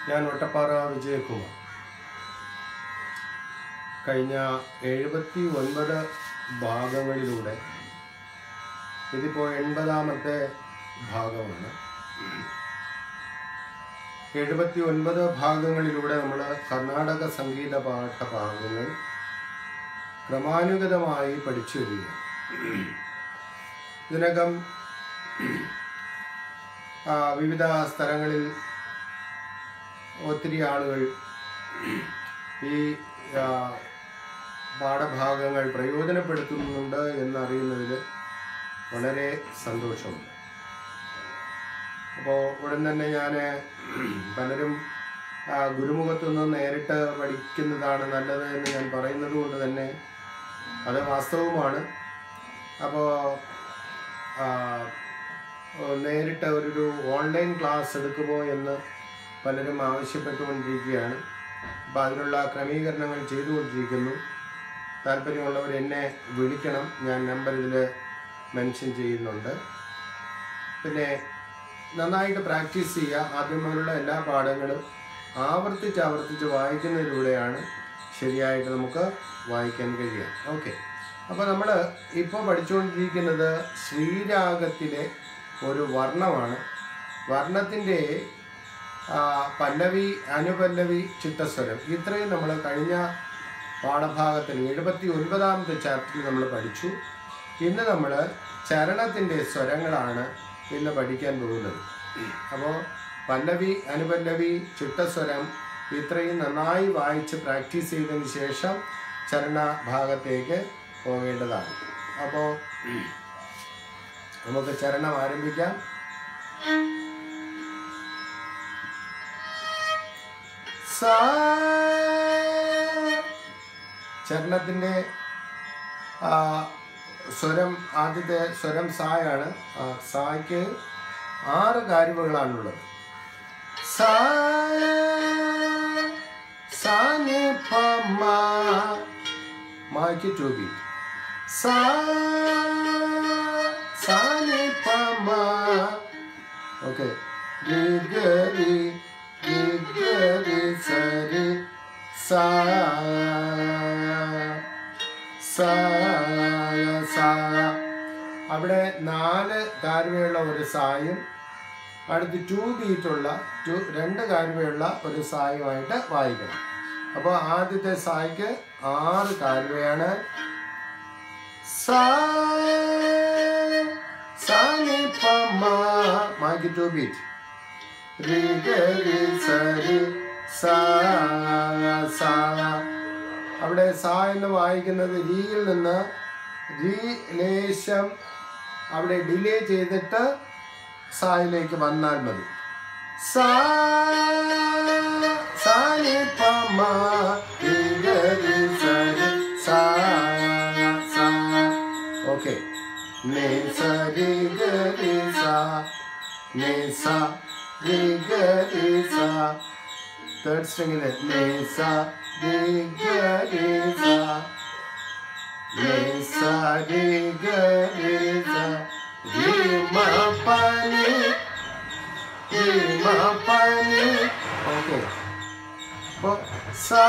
ഞാൻ ഒട്ടപ്പാറ വിജയകുമാർ കഴിഞ്ഞ എഴുപത്തി ഒൻപത് ഭാഗങ്ങളിലൂടെ ഇതിപ്പോൾ എൺപതാമത്തെ ഭാഗമാണ് എഴുപത്തി ഒൻപത് ഭാഗങ്ങളിലൂടെ നമ്മൾ കർണാടക സംഗീത പാഠഭാഗങ്ങൾ ക്രമാനുഗതമായി പഠിച്ചു വരികയാണ് ഇതിനകം ആ, വിവിധ സ്ഥലങ്ങളിൽ ഒത്തിരി ആളുകൾ ഈ ആ, പാഠഭാഗങ്ങൾ പ്രയോജനപ്പെടുത്തുന്നുണ്ട് എന്നറിയുന്നതിൽ വളരെ സന്തോഷമുണ്ട് അപ്പോൾ ഉടൻ തന്നെ ഞാൻ പലരും ആ, ഗുരുമുഖത്തു നിന്ന് നേരിട്ട് പഠിക്കുന്നതാണ് നല്ലത് എന്ന് ഞാൻ പറയുന്നത് കൊണ്ട് തന്നെ അത് വാസ്തവമാണ് അപ്പോൾ നേരിട്ട് ഒരു ഓൺലൈൻ ക്ലാസ് എടുക്കുമോ എന്ന് പലരും ആവശ്യപ്പെട്ടുകൊണ്ടിരിക്കുകയാണ് അപ്പോൾ അതിനുള്ള ക്രമീകരണങ്ങൾ ചെയ്തുകൊണ്ടിരിക്കുന്നു താല്പര്യമുള്ളവർ എന്നെ വിളിക്കണം ഞാൻ നമ്പർ ഇതിൽ മെൻഷൻ ചെയ്യുന്നുണ്ട് പിന്നെ നന്നായിട്ട് പ്രാക്ടീസ് ചെയ്യുക ആദ്യം മുതലുള്ള എല്ലാ പാഠങ്ങളും ആവർത്തിച്ച് ആവർത്തിച്ച് വായിക്കുന്നതിലൂടെയാണ് ശരിയായിട്ട് നമുക്ക് വായിക്കാൻ കഴിയുക ഓക്കെ അപ്പോൾ നമ്മൾ ഇപ്പോൾ പഠിച്ചുകൊണ്ടിരിക്കുന്നത് ശ്രീരാഗത്തിലെ ഒരു വർണ്ണമാണ് വർണ്ണത്തിൻ്റെ പല്ലവി അനുപല്ലവി ചിട്ടസ്വരം ഇത്രയും നമ്മൾ കഴിഞ്ഞ പാഠഭാഗത്തിൽ എഴുപത്തി ഒൻപതാമത്തെ ചാപ്റ്ററിൽ നമ്മൾ പഠിച്ചു ഇന്ന് നമ്മൾ ചരണത്തിൻ്റെ സ്വരങ്ങളാണ് ഇന്ന് പഠിക്കാൻ പോകുന്നത് അപ്പോൾ പല്ലവി അനുപല്ലവി ചിട്ടസ്വരം ഇത്രയും നന്നായി വായിച്ച് പ്രാക്ടീസ് ചെയ്തതിന് ശേഷം ചരണ ഭാഗത്തേക്ക് പോകേണ്ടതാണ് അപ്പോൾ നമുക്ക് ചരണം ആരംഭിക്കാം സാ ചരണത്തിൻ്റെ ആ, സ്വരം ആദ്യത്തെ സ്വരം സായാണ് ആ, സായ്ക്ക് ആറ് കാര്യവുകളാണുള്ളത് സാ സാ നി പ മ മായ്ക്ക് ടു ബീറ്റ് സാ സാ നി പ മ ഓക്കെ രി ഗ രി രി ഗ രി സ രി സാ സാ സാ അവിടെ നാല് കാർവയുള്ള ഒരു സായും അടുത്ത് ടു ബീറ്റുള്ള ടു രണ്ട് കാർവയുള്ള ഒരു സായുമായിട്ട് വായിക്കണം അപ്പോൾ ആദ്യത്തെ സായ്ക്ക് ആറ് കാർവയാണ് സാ സാ നി പ മ മായ്ക്ക് ടു ബീറ്റ് രി ഗ രി സ രി സാ സാ അവിടെ സാ എന്ന് വായിക്കുന്നത് റിയിൽ നിന്ന് രി ലേശം അവിടെ ഡിലേ ചെയ്തിട്ട് സായിലേക്ക് വന്നാൽ മതി സാ സാ നി പ മ രി ഗ രി സ രി സാ സാ ഓക്കെ നെ സ രി ഗ രി സ നെ സ രി ഗ രി സ തേർഡ് സ്ട്രിങ്ങില് നെ സ രി ഗ രി സ നെ സ രി ഗ രി സ രി മ പ നി രി മ പ നി ഓക്കെ അപ്പോൾ സാ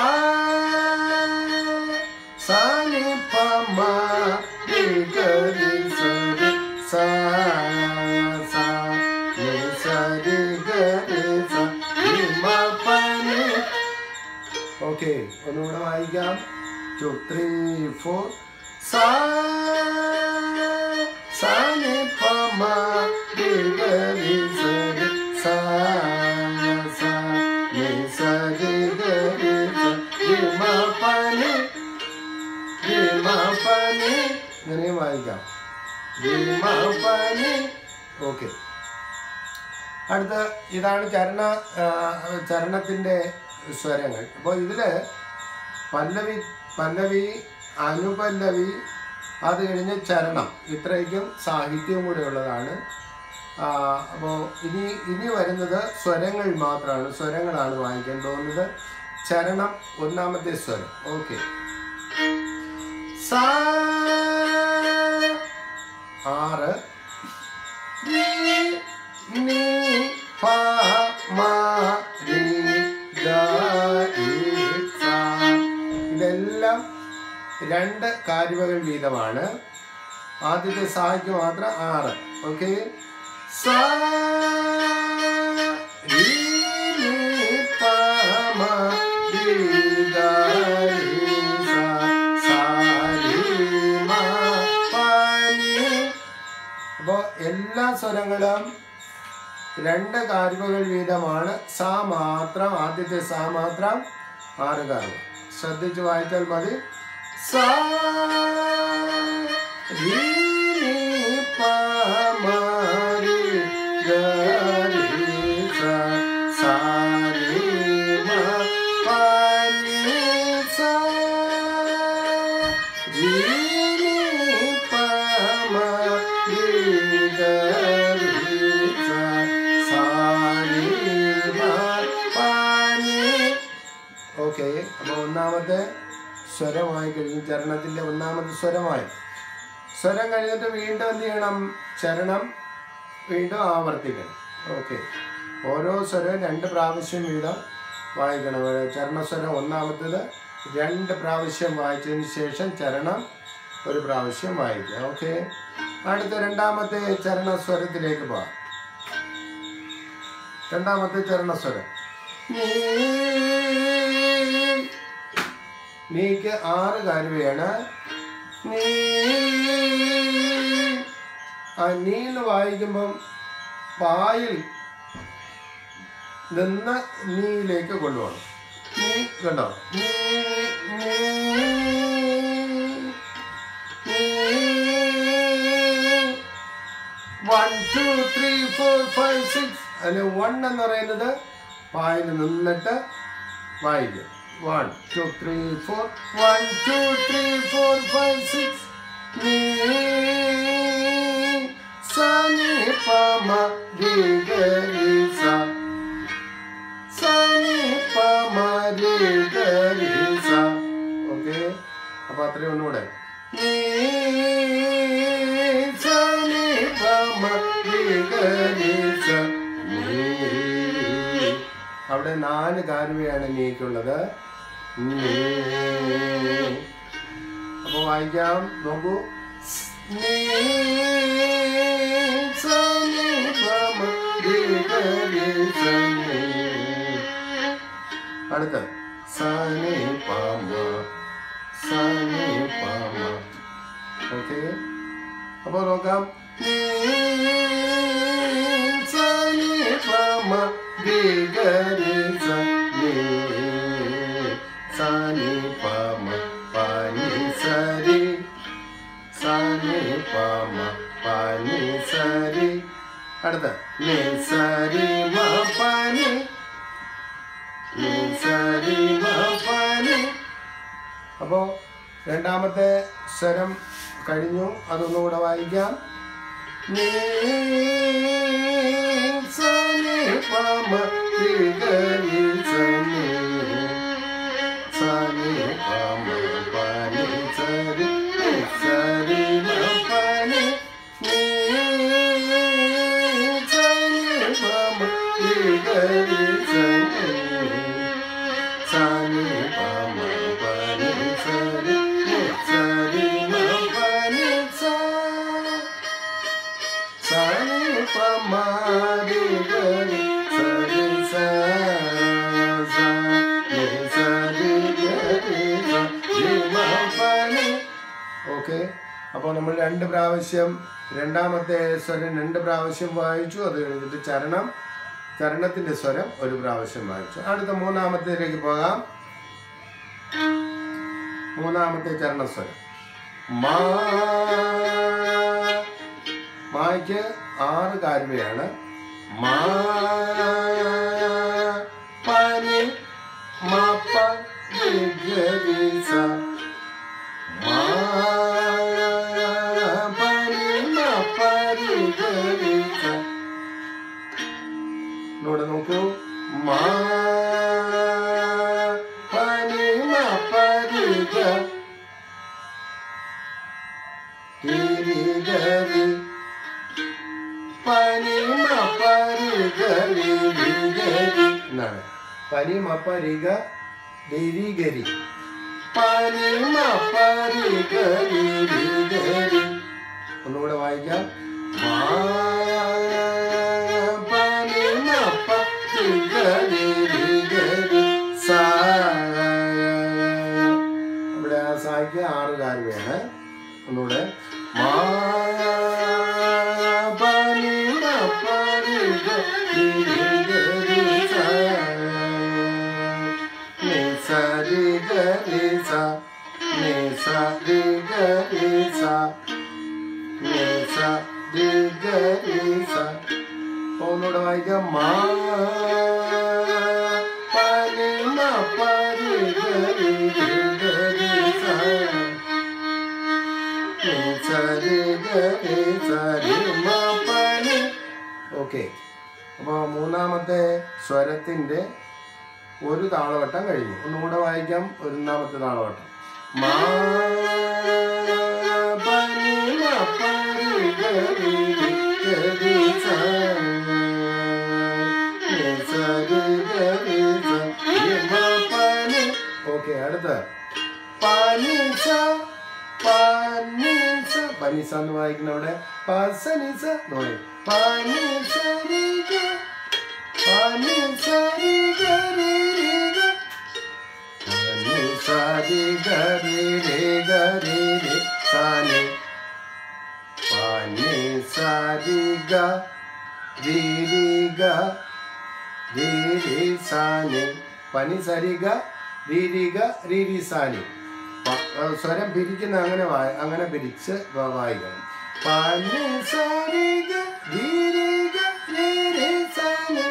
സാ നി പ മ രി ഗ രി സ രി സാ സാ നി സ രി ഗ രി സ രി മ പ നി ഓക്കെ ഒന്നുകൂടെ വായിക്കാം ടു ത്രീ ഫോർ സാ സാ നി പ മ രി ഗ രി സ രി സാ സാ നി സ രി ഗ രി സ രി മ പ നി രി മ പ നി ഇങ്ങനെയും വായിക്കാം രി മ പ നി ഓക്കെ അടുത്ത ഇതാണ് ചരണ ആ, ചരണത്തിൻ്റെ സ്വരങ്ങൾ അപ്പോൾ ഇതിൽ പല്ലവി പല്ലവി അനുപല്ലവി അത് കഴിഞ്ഞ് ചരണം ഇത്രയ്ക്കും സാഹിത്യവും കൂടെ ഉള്ളതാണ് അപ്പോൾ ഇനി ഇനി വരുന്നത് സ്വരങ്ങൾ മാത്രമാണ് സ്വരങ്ങളാണ് വായിക്കാൻ പോകുന്നത് ചരണം ഒന്നാമത്തെ സ്വരം ഓക്കെ സാ ആറ് രി, നി, പ, മ, രി, രണ്ട് കാര്യവകൾ വീതമാണ് ആദ്യത്തെ സായ്ക്ക് മാത്രം ആറ് ഓക്കെ സാ രീ, നീ, പ, മ, രി, ഗ, രി, സ, സാ, രി, മ, പ, നി. അപ്പോ എല്ലാ സ്വരങ്ങളും രണ്ട് കാർഗുകൾ വീതമാണ് സാ മാത്രം ആദ്യത്തെ സാ മാത്രം ആറ് കാർഗ ശ്രദ്ധിച്ച് വായിച്ചാൽ മതി സാ രീ, നീ, പ, മ, രി, ഗ, രി, സ, സാ, രി, മ, പ, നി, സ. രീ, നീ, പ, മ, രി, ഗ, രി, സ, സാ, രി, മ, പ, നി. ഓക്കെ അപ്പൊ ഒന്നാമത്തെ സ്വരമായി കഴിഞ്ഞു ചരണത്തിന്റെ ഒന്നാമത്തെ സ്വരമായി സ്വരം കഴിഞ്ഞിട്ട് വീണ്ടും എന്ത് ചെയ്യണം ചരണം വീണ്ടും ആവർത്തിക്കണം ഓക്കെ ഓരോ സ്വരവും രണ്ട് പ്രാവശ്യം വീതം വായിക്കണം ഏ, ചരണസ്വരം ഒന്നാമത്തേത് രണ്ട് പ്രാവശ്യം വായിച്ചതിന് ശേഷം ചരണം ഒരു പ്രാവശ്യം വായിക്കുക ഓക്കെ അടുത്ത രണ്ടാമത്തെ ചരണസ്വരത്തിലേക്ക് പോവാം രണ്ടാമത്തെ ചരണസ്വരം നീ നീക്ക് ആറ് കാര്യമാണ് നീ ആ നീ എന്ന് വായിക്കുമ്പം പായിൽ നിന്ന് നീയിലേക്ക് കൊണ്ടുപോകണം നീ കണ്ടോ നീ നീ one two three four five six അതിന് വൺ എന്ന് പറയുന്നത് പായിൽ നിന്നിട്ട് വായിക്കും one two three four one two three four five six നീ സനി പമ രി ഗ രി സ സനി പമ രി ഗ രി സ ഓക്കെ അപ്പൊ അത്രയും ഒന്നുകൂടെ നീ സനി പമ രി ഗ രി സ നീ അവിടെ നാല് കാരുവയാണ് നീക്കുള്ളത് നീ. അപ്പൊ വായിക്കാം നോക്കൂ നീ, സ, നീ, പ, മ, രി, ഗ, രി, സ, നീ. അടുത്ത സ, നീ, പ, മ, സ, നീ, പ, മ. ഓക്കെ അപ്പൊ നോക്കാം നീ, സ, നീ, പ, മ, രി, ഗ, രി, സ, നീ. സ, നീ, പ, മ, പ, നി, സ, രി. സ, നി, പ, മ, പ, നി, സ, രി. അടുത്ത നി, സ, രി, മ, പ, നി. നി, സ, രി, മ, പ, നി. അപ്പോ രണ്ടാമത്തെ സ്വരം കഴിഞ്ഞു അതൊന്നുകൂടെ വായിക്കാം നീ സ, നി, പ, മ, രി, ഗ, രി, സ, നീ. സ, നി, പ, മ, പ, നി, സ, രി, നി, സ, രി, മ, പ, നി. നീ, സ, നി, പ, മ, രി, ഗ, രി, സ, നീ. സ, നി, പ, മ, പ, നി, സ, രി, നി, സ, രി, മ, പ, നി, സ. സ, നി, പ, മ, രി, ഗ, രി, സ, രി, സ, സ, നി, സ, രി, ഗ, രി, സ, രി, മ, പ, നി. ഓക്കെ അപ്പോൾ നമ്മൾ രണ്ട് പ്രാവശ്യം രണ്ടാമത്തെ സ്വരം രണ്ട് പ്രാവശ്യം വായിച്ചു അത് കഴിഞ്ഞിട്ട് ചരണം ചരണത്തിന്റെ സ്വരം ഒരു പ്രാവശ്യം വായിച്ചു അടുത്ത മൂന്നാമത്തേലേക്ക് പോകാം മൂന്നാമത്തെ ചരണസ്വരം മാ മായ്ക്ക് ആറ് കാരുവയാണ് മാ പനി മപ്പ വിഗരിസ മാ പനി മപ്പ വിഗരിസ ഇവിടെ നോക്കൂ മാ പനി മപ്പ വിഗ ഗിരി ഗരി പനിമ പരിഗരി ഗരി എന്നാണ് പനിമ പരിഗ ഗരി ഗരി പനി മ പരി ഗരി രി ഗരി ഒന്നുകൂടെ വായിക്കാം മാ പനി മ പരി ഗരി രി ഗരി സാ ഇവിടെ ആ സായിക്ക് ആറ് കാര്യമാണ് ഒന്നുകൂടെ മാ പനി മ പരി ഗരി രി ഗരി സാ ni sa ri ga ri sa ni sa ri ga ri sa ni sa ri ga ri sa ഒന്നുകൂടെ വായിക്കാം മാ പനി മ പരി ഗരി രി ഗരി സ ni sa ri ga ri sa രി മ പനി ഓക്കെ അപ്പോൾ മൂന്നാമത്തെ സ്വരത്തിൻ്റെ ഒരു താളവട്ടം കഴിഞ്ഞു ഒന്നുകൂടെ വായിക്കാം ഒന്നാമത്തെ താളവട്ടം മാ പനി മ പരി ഗരി ഗരി സ നി സ രി ഗരി സ രി മ പനി ഓക്കെ അടുത്ത പനി സ പനി സ പനി സ എന്ന് വായിക്കുന്ന അവിടെ പസനി സ എന്ന് പറയും പനി സ രി ഗ പനി സ രി ഗരി രി ഗ പനി സ രി ഗരി രി ഗരി രി സ നി പനി സ രി ഗ രി രി ഗ രി രി സ നി പനി സ രി ഗ രി രി ഗ രി രി സ നി പ- ആ, സ്വരം പിരിക്കുന്ന അങ്ങനെ വായി അങ്ങനെ പിരിച്ച് വ- വായിക്കണം പനി സ രി ഗ രി രി ഗ രി രി സ നി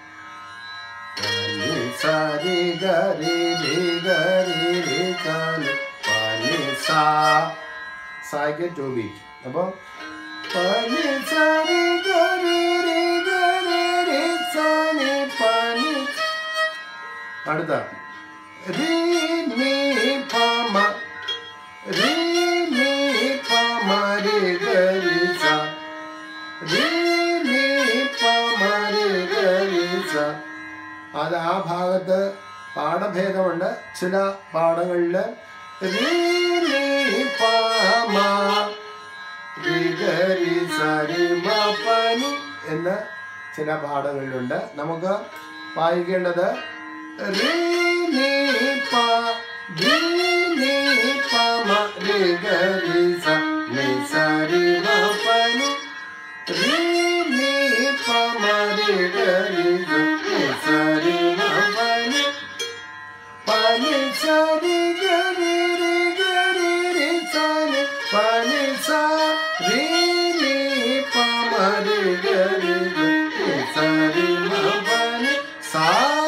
പനി സ രി ഗ രി രി ഗ രി രി സ നി പനി സ സായിക്ക് ടു ബീറ്റ് അപ്പോൾ പനി സ രി ഗ രി രി ഗ രി രി സ നി പനി അടുത്ത രി മി പ മ രി മി പ മ രി ഗ രി സ രി മി പ മ രി ഗ രി സ അത് ആ ഭാഗത്ത് പാഠഭേദമുണ്ട് ചില പാഠങ്ങളിൽ രി മി പ മ രി ഗ രി സ രി മ പ നി എന്ന് ചില പാഠങ്ങളിലുണ്ട് നമുക്ക് വായിക്കേണ്ടത് രി നി പ രി നി പ മ രി ഗ രി സ നി സ രി മ പ നി രി നി പ മ രി ഗ രി സ നി സ രി മ പ നി പ നി സ രി ഗ രി രി ഗ രി രി സ നി പ നി സ രി നി പ മ രി ഗ രി സ നി സ രി മ പ നി സ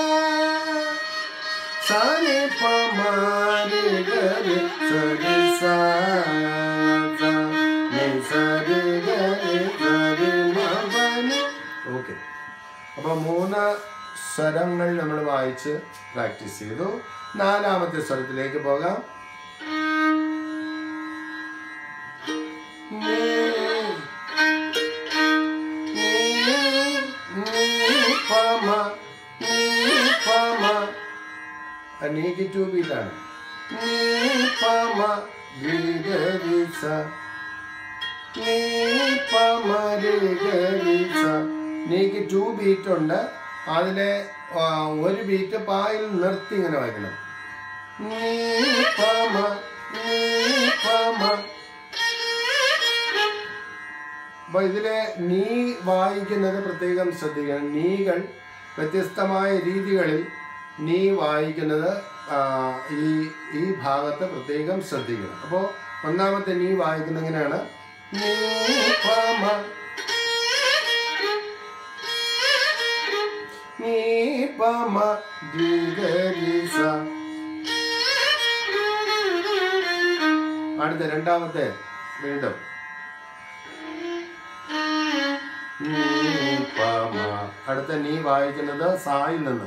സ നി പ മ രി ഗ രി സ രി സ സ നി സ രി ഗ രി സ രി മ പ നി ഓക്കെ അപ്പോൾ മൂന്ന് സ്വരങ്ങൾ നമ്മൾ വായിച്ച് പ്രാക്ടീസ് ചെയ്തു നാലാമത്തെ സ്വരത്തിലേക്ക് പോകാം നീ, നീ, നീ, പ, മ, നീ, പ, മ. ആ നീക്ക് ടു ബീറ്റാണ് നീ പ മ ഗി ഗ രി സ നീ പ മ രി ഗ രി സ നീക്ക് ടു ബീറ്റ് ഉണ്ട് അതിലെ ആ, ഒരു ബീറ്റ് പായിൽ നിർത്തി ഇങ്ങനെ വായിക്കണം നീ പ മ നീ പ മ അപ്പൊ ഇതിലെ നീ വായിക്കുന്നത് പ്രത്യേകം ശ്രദ്ധിക്കണം നീകൾ വ്യത്യസ്തമായ രീതികളിൽ നീ വായിക്കുന്നത് ആ, ഈ ഈ ഭാഗത്ത് പ്രത്യേകം ശ്രദ്ധിക്കണം അപ്പോൾ ഒന്നാമത്തെ നീ വായിക്കുന്ന എങ്ങനെയാണ് നീ പ മ നീ പ മ രി ഗ രി സ അടുത്ത രണ്ടാമത്തെ വീണ്ടും നീ പ മ അടുത്ത നീ വായിക്കുന്നത് സായിൽ നിന്ന്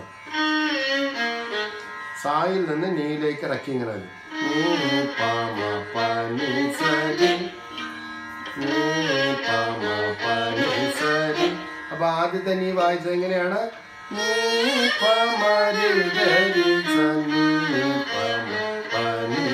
സായിൽ നിന്ന് നീയിലേക്ക് ഇറക്കി ഇങ്ങനെ വരും. നീ പ മ പ നി സ രി നീ പ മ പ നി സ രി അപ്പൊ ആദ്യത്തെ നീ വായിച്ചത് എങ്ങനെയാണ് നീ പ മ രി ഗ രി സ നീ പ മ പ നി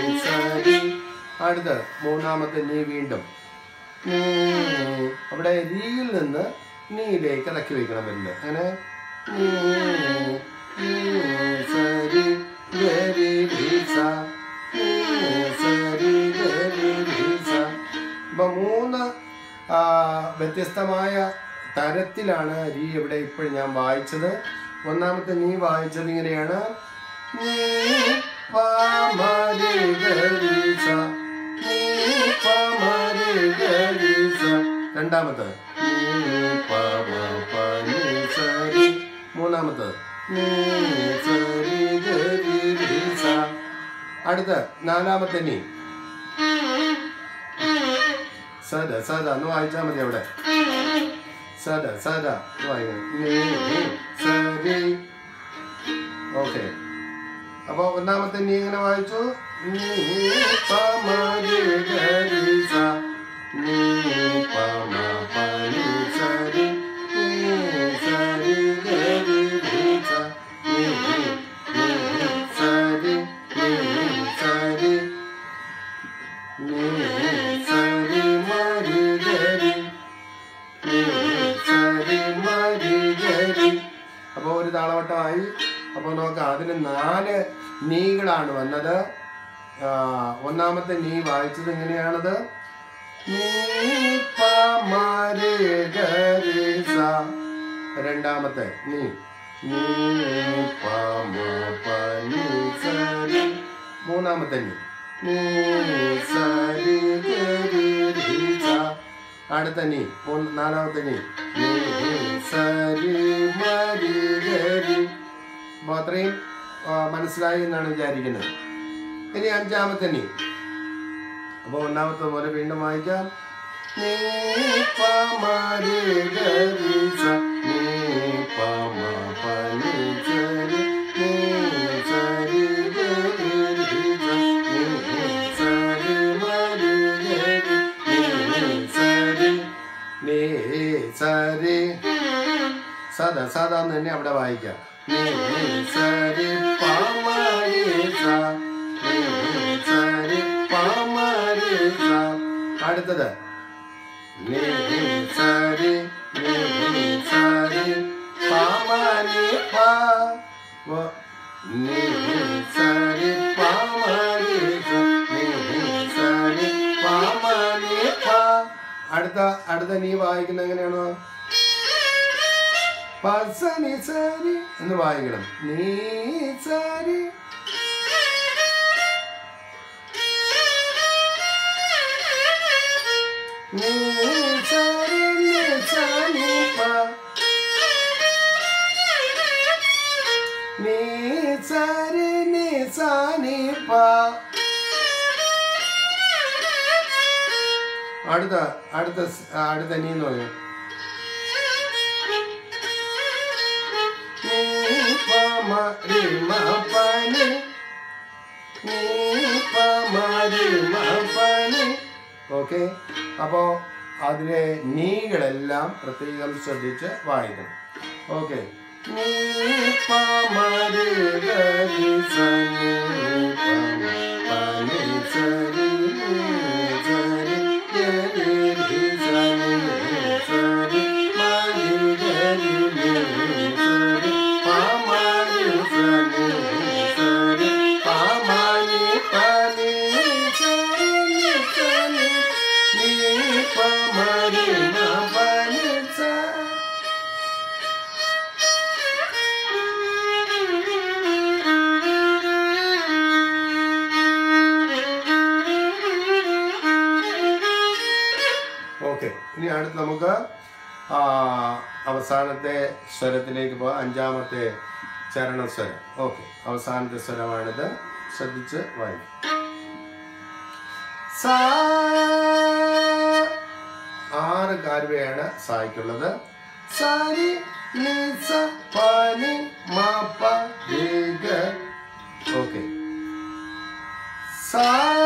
അടുത്ത് മൂന്നാമത്തെ നീ വീണ്ടും നീ. അവിടെ രീയിൽ നിന്ന് നീയിലേക്ക് ഇറക്കി വെക്കണം വരുന്നത് അങ്ങനെ നീ, നീ, സരി, ഗരി, രി, സ. നീ, സരി, ഗരി, രി, സ. അപ്പൊ മൂന്ന് ആ, വ്യത്യസ്തമായ തരത്തിലാണ് രീ ഇവിടെ ഇപ്പോഴും ഞാൻ വായിച്ചത് ഒന്നാമത്തെ നീ വായിച്ചത് ഇങ്ങനെയാണ് നീ, പ, മ, രി, ഗരി, സ. നീ, പ, മ, രി, ഗരി, സ. രണ്ടാമത്തത് നീ, പ, മ, പ, നി, സ, രി. മൂന്നാമത്തത് നീ, സ, രി, ഗരി, രി, സ. അടുത്ത നാലാമത്തെ നീ സദ സദ എന്ന് വായിച്ചാൽ മതി അവിടെ സദ സദ എന്ന് വായിക്കണം നീ, നീ, സരി ഓക്കെ അപ്പൊ ഒന്നാമത്തെ നീ ഇങ്ങനെ വായിച്ചു നീ പ മ രി ഗ രി സ നീ പ മ പ നി സ രി നീ സ രി ഗ രി രി സ നീ നീ നീ നീ സ രി നീ നീ സ രി നീ സ രി മ രി ഗ രി നീ സ രി മ രി ഗ രി അപ്പൊ ഒരു താളവട്ടമായി അപ്പോൾ നോക്കാം അതിന് നാല് നീകളാണ് വന്നത് ആ, ഒന്നാമത്തെ നീ വായിച്ചത് എങ്ങനെയാണത് നീ പ മ രെ ഗ രെ സ രണ്ടാമത്തെ നീ നീ പ മ പ നി സ രി മൂന്നാമത്തെ നീ നീ സ രി ഗ രി രി സ അടുത്ത നീ മൂന്ന് നാലാമത്തെ നീ നീ സ രി മ രി ഗ രി അപ്പോൾ അത്രയും ആ, മനസ്സിലായി എന്നാണ് വിചാരിക്കുന്നത് ഇനി അഞ്ചാമത്തെ നീ അപ്പോൾ ഒന്നാമത്തെ പോലെ വീണ്ടും വായിക്കാം നീ പ മ രി ഗ രി സ നീ പ മ പ നി സ രി നീ സ രി ഗ രി രി സ നീ സ രി മ രി ഗ രി നീ സ രി നീ സ രി സദ സദ എന്ന് തന്നെ അവിടെ വായിക്കാം നീ സരി പാമരി സ നീ സരി പാമരി സ അടുത്തത് നീ സരി നീ സരി പാമരി പ വ- നീ സരി പാമരി സ നീ സരി പാമരി പ അടുത്ത അടുത്ത നീ വായിക്കുന്നത് എങ്ങനെയാണോ പസനി സരി എന്ന് വായിക്കണം നീ സരി നീ സരി നീ സനി പ നീ സരി നീ സനി പ അടുത്ത അടുത്ത സ്- അടുത്ത നീ എന്ന് പറയും നീ പ മ രി മ പ നി നീ പ മ രി മ പ നി ഓക്കെ അപ്പോൾ അതിലെ നീകളെല്ലാം പ്രത്യേകം ശ്രദ്ധിച്ച് വായിക്കണം ഓക്കെ നീ പ മ രി ഗ രി സ നീ പ മ പ നി സ രി നീ സ രി ഗ രി രി സ നീ സ രി മ രി ഗ രി നീ സ രി പ മ രി സ നീ സ രി പ മ നി പ നി സ രി നീ സ നി നീ പ മ രി മ പ നി സ ഓക്കെ ഇനി അടുത്ത് നമുക്ക് ആ, അവസാനത്തെ സ്വരത്തിലേക്ക് പോകാം അഞ്ചാമത്തെ ചരണസ്വരം ഓക്കെ അവസാനത്തെ സ്വരമാണിത് ശ്രദ്ധിച്ച് വായിക്കും സാ ആറ് കാർവയാണ് സായിക്കുള്ളത് സാരി നി സ പ നി മ പ രി ഗ ഓക്കെ സാ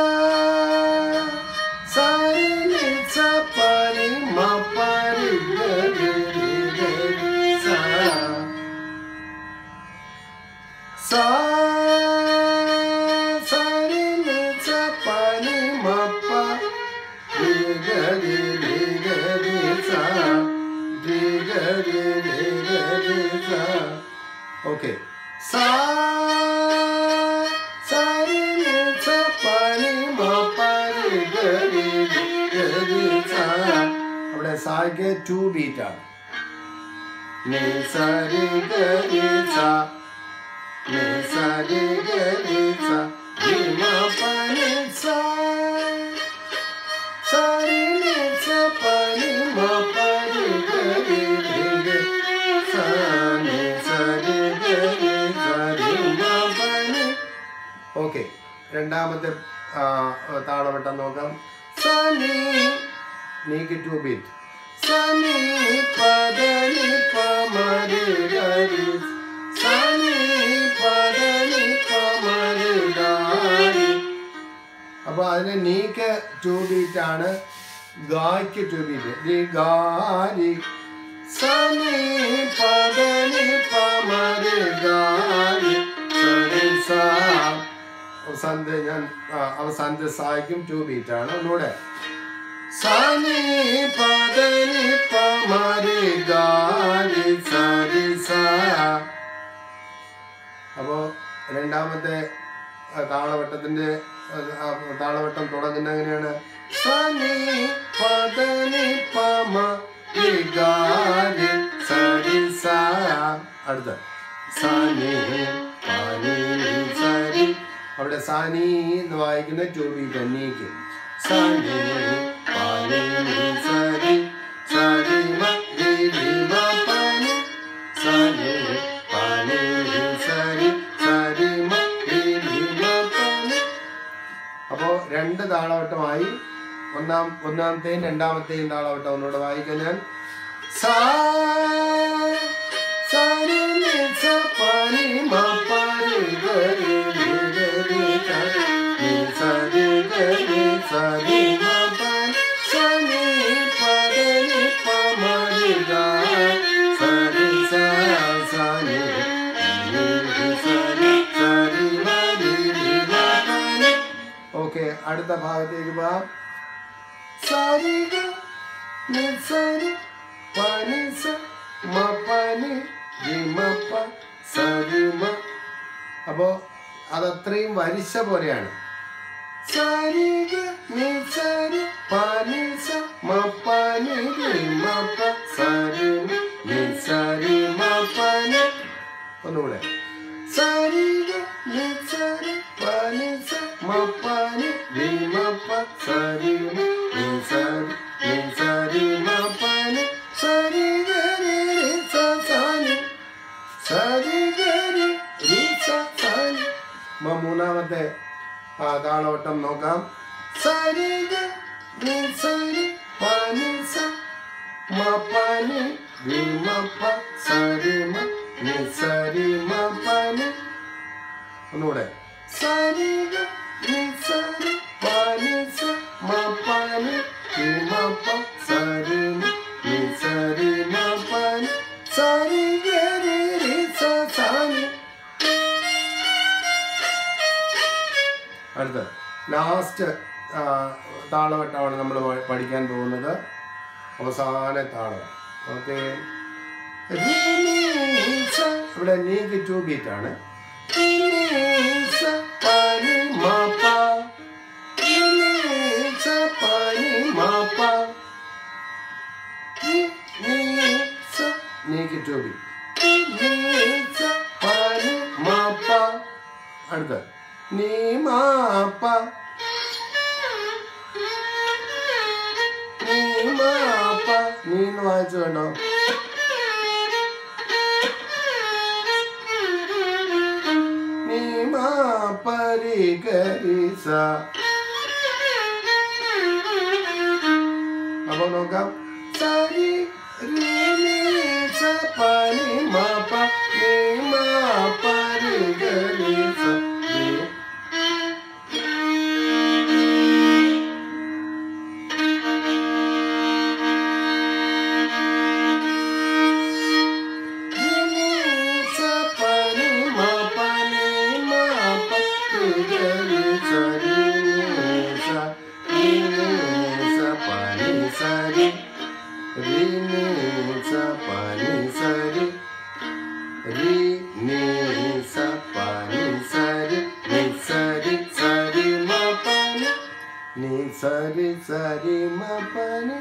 സാരി നി സ പ നി മ പ രി ഗ രി രി ഗ രി സാ സാ സാരി നി സ പ നി മ ഗരി രി ഗരി സ ഓക്കെ സാ സരി നി സ പനി മ പരി ഗരി രി ഗരി സ അവിടെ സായ്ക്ക് ടു ബീറ്റ് ആണ് നി സരി ഗരി സ നി സരി ഗരി സ രി മ പനി സ സരി നി സ പനി മ പരി ഗരി രി ഗരി സ നി സരി ഗരി സ രി മ പനി ഓക്കെ രണ്ടാമത്തെ ആ, താളവട്ടം നോക്കാം സനി നീക്ക് ടു ബീറ്റ് സനി പദനി പമരി ഗരി സനി പദനി പമരി ഗാരി അപ്പൊ അതിന് നീക്ക് ടു ബീറ്റ് ആണ് ഗായ്ക്ക് ടു ബീറ്റ് ദി ഗാരി സനി പദനി പമരി ഗാരി സരി സാ അവസാനത്തെ ഞാൻ ആ, അവസാനത്തെ സായ്ക്കും ടു ബീറ്റ് ആണ് ഒന്നുകൂടെ സനി പദനി പമരി ഗാരി സരി സാ അപ്പോ രണ്ടാമത്തെ ആ, താളവട്ടത്തിന്റെ ആ, ആ, താളവട്ടം തുടങ്ങുന്ന എങ്ങനെയാണ് സനി പദനി പമ രി ഗാരി സരി സാ അടുത്ത സനി പനി സരി അവിടെ സനി എന്ന് വായിക്കുന്ന ടു ബി തന്നീക്ക് സനി പനി സരി സരി മ രി രി മ പനി സനി പനി സരി സരി മ രി രി മ പനി അപ്പോ രണ്ട് താളവട്ടമായി ഒന്നാം ഒന്നാമത്തെയും രണ്ടാമത്തെയും താളവട്ടം ഒന്നുകൂടെ വായിക്കാൻ ഞാൻ സാ സരി നി സ പനി മ പരി ഗരി രി ഗരി സ നി സരി ഗരി സരി മ പനി സനി പദനി പമരി ഗ സരി സ സനി നി രി സരി സരി മ രി രി മ പനി ഓക്കെ അടുത്ത ഭാഗത്തേക്ക് പോവാം സരിഗ നിസരി പനി സ മ പനി രി മ പ സരി മ അപ്പോ അതത്രയും വരിശ പോലെയാണ് സരിഗ നിസരി പനി സ മ പനി രി മ പ സരി മ നിസരി മ പനി ഒന്നുകൂടെ സരിഗ നിസരി പനി സ മ പനി രി മ പ സരി മ നിസരി നിസരി മ പനി സരി ഗരി രി സ സനി സരി ഗരി രി സ സനി മ മൂന്നാമത്തെ ആ, താളവട്ടം നോക്കാം സരി ഗ നിസരി പനി സ മ പനി രി മ പ സരി മ നിസരി മ പനി ഒന്നുകൂടെ സരി ഗ നിസരി പനി സ മ പനി രി മ പ സരി മ നിസരി മ പനി സരി ഗരി രി സ സനി അടുത്ത ലാസ്റ്റ് താളവട്ടമാണ് നമ്മൾ പഠിക്കാൻ പോകുന്നത് അവസാന താളം ഓക്കെ ഇവിടെ നീക്ക് ടു ബീറ്റ് ആണ് രി, നീ, സ, പ, നി, മ, പ. രി, നീ, സ, പ, നി, മ, പ. രി, നീ, സ, നീക്ക് ടു ബീറ്റ് രി, നീ, സ, പ, നി, മ, പ. അടുത്ത നീ മാ പ നീ മാ പ നീ എന്ന് വായിച്ചു വേണ്ടോ നീ മാ പരി ഗരി സ അപ്പൊ നോക്കാം സരി രി നീ സ പ നി മ പ നീ മാ പരി ഗരി സ നീ രി പനി സരി രി നീ സ പനി സരി നി സരി സരി മ പനി നി സരി സരി മ പനി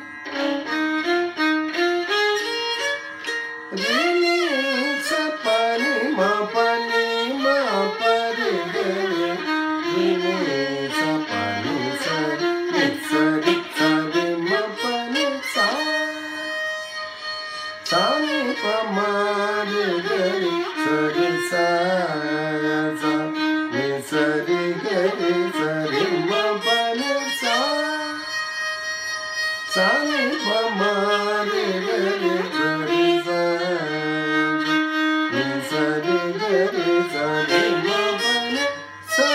രി നീ സ പനി മ പനി മ പരി ഗരി രി നീ സ പനി സരി നി സരി സരി മ പനി സാ സാനി പമാരി ഗരി സരി സാ സാ നി സരി ഗരി സരി മ പനി സാ സാനി പമാരി ഗരി സരി സാ നി സരി ഗരി സരി മ പനി സാ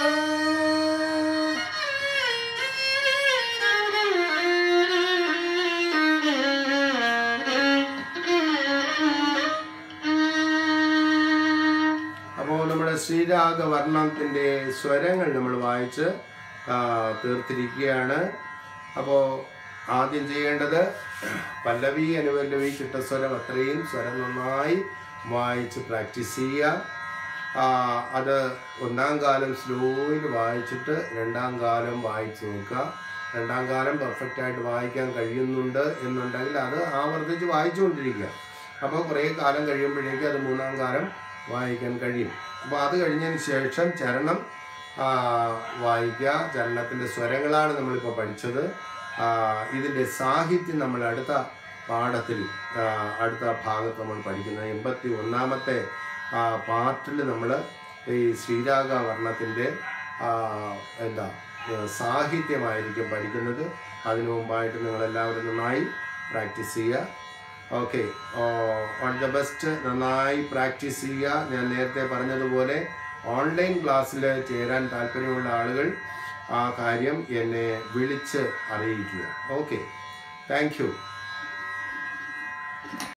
അപ്പോൾ നമ്മുടെ ശ്രീരാഗവർണ്ണത്തിൻ്റെ സ്വരങ്ങൾ നമ്മൾ വായിച്ച് ആ, തീർത്തിരിക്കുകയാണ് അപ്പോൾ ആദ്യം ചെയ്യേണ്ടത് പല്ലവി അനുപല്ലവി ചിട്ടസ്വരം അത്രയും സ്വരം നന്നായി വായിച്ച് പ്രാക്ടീസ് ചെയ്യുക ആ, അത് ഒന്നാം കാലം സ്ലോയിൽ വായിച്ചിട്ട് രണ്ടാം കാലം വായിച്ച് നോക്കുക രണ്ടാം കാലം പെർഫെക്റ്റ് ആയിട്ട് വായിക്കാൻ കഴിയുന്നുണ്ട് എന്നുണ്ടെങ്കിൽ അത് ആവർത്തിച്ച് വായിച്ചുകൊണ്ടിരിക്കുക അപ്പോൾ കുറേ കാലം കഴിയുമ്പോഴേക്കും അത് മൂന്നാം കാലം വായിക്കാൻ കഴിയും അപ്പോൾ അത് കഴിഞ്ഞതിന് ശേഷം ചരണം ആ, വായിക്കുക ചരണത്തിൻ്റെ സ്വരങ്ങളാണ് നമ്മളിപ്പോൾ പഠിച്ചത് ആ, ഇതിൻ്റെ സാഹിത്യം നമ്മൾ അടുത്ത പാഠത്തിൽ ആ, അടുത്ത ഭാഗത്ത് നമ്മൾ പഠിക്കുന്നത് എൺപത്തി ഒന്നാമത്തെ പാർട്ടിൽ നമ്മൾ ഈ ശ്രീരാഗ വർണ്ണത്തിൻ്റെ എന്താ ആ, സാഹിത്യമായിരിക്കും പഠിക്കുന്നത് അതിനു മുമ്പായിട്ട് നിങ്ങളെല്ലാവരും നന്നായി പ്രാക്ടീസ് ചെയ്യുക ഓക്കെ ഓൾ ദ ബെസ്റ്റ് നന്നായി പ്രാക്ടീസ് ചെയ്യുക ഞാൻ നേരത്തെ പറഞ്ഞതുപോലെ ഓൺലൈൻ ക്ലാസ്സിൽ ചേരാൻ താല്പര്യമുള്ള ആളുകൾ ആ കാര്യം എന്നെ വിളിച്ച് അറിയിക്കുക ഓക്കെ താങ്ക് യു